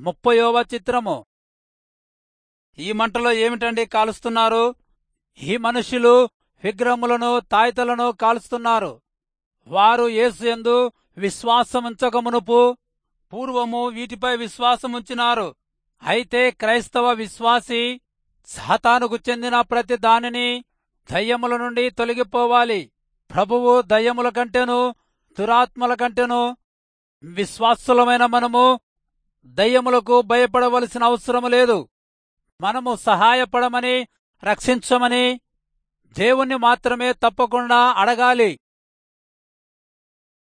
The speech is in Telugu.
ముప్పయోవ చిత్రము ఈ మంటలో ఏమిటండి కాలుస్తున్నారు ఈ మనుష్యులు విగ్రహములను తాయితలను కాలుస్తున్నారు వారు యేసు యందు విశ్వాసముంచకమునుపు పూర్వము వీటిపై విశ్వాసముంచినారు అయితే క్రైస్తవ విశ్వాసి సాతానుకు చెందిన ప్రతి దానిని దయ్యముల నుండి తొలగిపోవాలి ప్రభువు దయ్యముల కంటేను దురాత్మల కంటేను విశ్వాసులమైన మనము దయ్యములకు భయపడవలసిన అవసరం లేదు మనము సహాయపడమని రక్షించమని దేవుణ్ణి మాత్రమే తప్పకుండా అడగాలి